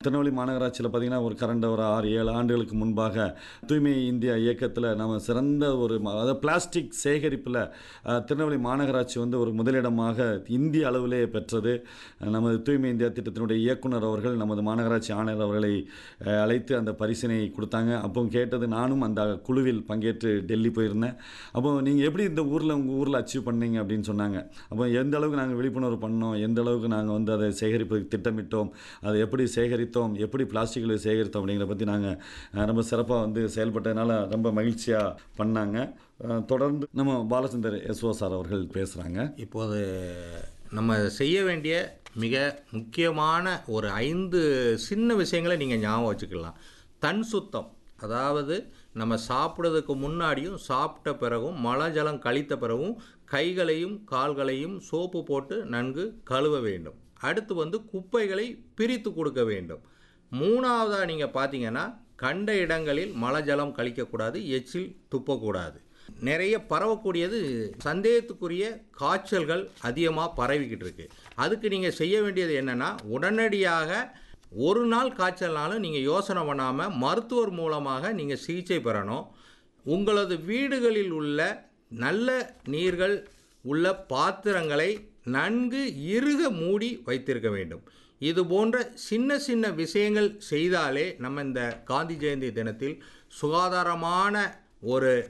திருநெல்வேலி மாநகராட்சியில் பார்த்தீங்கன்னா ஒரு கடந்த ஒரு ஆறு ஏழு ஆண்டுகளுக்கு முன்பாக தூய்மை இந்தியா இயக்கத்தில் நம்ம சிறந்த ஒரு ம- அதாவது பிளாஸ்டிக் சேகரிப்பில் அஹ், திருநெல்வேலி மாநகராட்சி வந்து ஒரு முதலிடமாக இந்திய அளவிலே பெற்றது அஹ், நமது தூய்மை இந்தியா திட்டத்தினுடைய இயக்குனர் அவர்கள் நமது மாநகராட்சி ஆணையர் அவர்களை அஹ், அழைத்து அந்த பரிசினை கொடுத்தாங்க அப்போ கேட்டது நானும் அந்த குழுவில் பங்கேற்று டெல்லி போயிருந்தேன் அப்போ நீங்கள் எப்படி இந்த ஊரில் உங்கள் ஊரில் அச்சீவ் பண்ணீங்க அப்படின்னு சொன்னாங்க அப்போ எந்த அளவுக்கு நாங்கள் விழிப்புணர்வு பண்ணோம் எந்த அளவுக்கு நாங்கள் வந்து அதை சேகரிப்பதற்கு திட்டமிட்டோம் அதை எப்படி சேகரித்தோம் எப்படி பிளாஸ்டிக்களை சேகரித்தோம் அப்படிங்கிறத பற்றி நாங்கள் ரொம்ப சிறப்பாக வந்து செயல்பட்டதுனால ரொம்ப மகிழ்ச்சியாக பண்ணாங்க அஹ், தொடர்ந்து நம்ம பாலச்சந்தர் எஸ்ஓ சார் அவர்கள் பேசுகிறாங்க இப்போது நம்ம செய்ய வேண்டிய மிக முக்கியமான ஒரு ஐந்து சின்ன விஷயங்களை நீங்கள் ஞாபகம் வச்சுக்கலாம் தன் சுத்தம் அதாவது நம்ம சாப்பிட்றதுக்கு முன்னாடியும் சாப்பிட்ட பிறகும் மழை ஜலம் கழித்த பிறகும் கைகளையும் கால்களையும் சோப்பு போட்டு நன்கு கழுவ வேண்டும் அடுத்து வந்து குப்பைகளை பிரித்து கொடுக்க வேண்டும் மூணாவதாக நீங்கள் பார்த்தீங்கன்னா கண்ட இடங்களில் மழை ஜலம் கழிக்கக்கூடாது எச்சில் துப்பக்கூடாது நிறைய பரவக்கூடியது சந்தேகத்துக்குரிய காய்ச்சல்கள் அதிகமாக பரவிக்கிட்டு இருக்கு அதுக்கு நீங்கள் செய்ய வேண்டியது என்னென்னா உடனடியாக ஒரு நாள் காய்ச்சல்னாலும் நீங்கள் யோசனை பண்ணாமல் மருத்துவர் மூலமாக நீங்கள் சிகிச்சை பெறணும் உங்களது வீடுகளில் உள்ள நல்ல நீர்கள் உள்ள பாத்திரங்களை நன்கு இறுக மூடி வைத்திருக்க வேண்டும் இது போன்ற சின்ன சின்ன விஷயங்கள் செய்தாலே நம்ம இந்த காந்தி ஜெயந்தி தினத்தில் சுகாதாரமான ஒரு